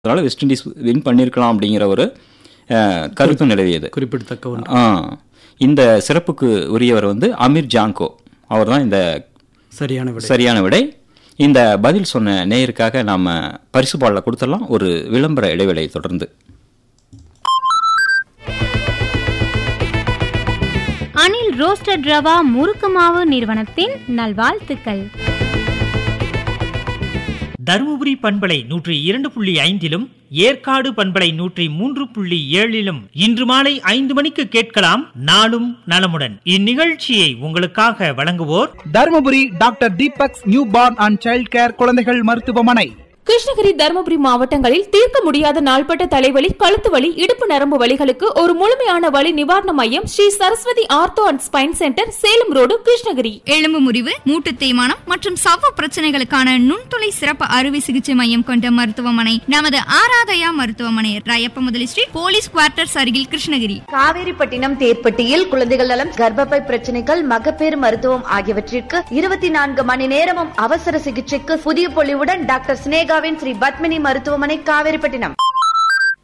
அதனால west Indies win பண்ணியிருக்கலாம் அப்படிங்கிற ஒரு அஹ், கருத்து நிலவியது குறிப்பிடத்தக்க ஒன்று ஆ, இந்த சிறப்புக்கு உரியவர் வந்து அமீர் ஜாங்கோ அவர் தான் இந்த சரியான விடை சரியான விடை இந்த பதில் சொன்ன நேயருக்காக நாம பரிசு பாடல கொடுத்துடலாம் ஒரு விளம்பர இடைவேளை தொடர்ந்து அனில் ரோஸ்டட் ரவா முறுக்கு மாவு நிறுவனத்தின் நல்வாழ்த்துக்கள் தருமபுரி பண்பலை நூற்றி இரண்டு புள்ளி ஐந்திலும் ஏற்காடு பண்பலை நூற்றி மூன்று புள்ளி ஏழிலும் இன்று மாலை ஐந்து மணிக்கு கேட்கலாம் நாளும் நலமுடன் இந்நிகழ்ச்சியை உங்களுக்காக வழங்குவோர் Dharmapuri doctor Deepak's new born and child care குழந்தைகள் மருத்துவமனை கிருஷ்ணகிரி தருமபுரி மாவட்டங்களில் தீர்க்க முடியாத நாள்பட்ட தலைவலி கழுத்து வலி இடுப்பு நரம்பு வலிகளுக்கு ஒரு முழுமையான வலி நிவாரண மையம் Sri Saraswati ortho and spine centre Salem road Krishnagiri எலும்பு முறிவு மூட்டு தேய்மானம் மற்றும் சவ்வு பிரச்சனைகளுக்கான நுண்துளை சிறப்பு அறுவை சிகிச்சை மையம் கொண்ட மருத்துவமனை நமது ஆராதயா மருத்துவமனை ராயப்ப முதலி ஸ்ட்ரீட் போலீஸ் குவார்ட்டர்ஸ் அருகில் கிருஷ்ணகிரி காவேரிப்பட்டினம் தேர்ப்பட்டியில் குழந்தைகள் நலம் கர்ப்பப்பை பிரச்சனைகள் மகப்பேறு மருத்துவம் ஆகியவற்றிற்கு இருபத்தி நான்கு மணி நேரமும் அவசர சிகிச்சைக்கு புதிய பொலிவுடன் டாக்டர் சினேகாவின் ஸ்ரீ பத்மினி மருத்துவமனை காவேரிப்பட்டினம்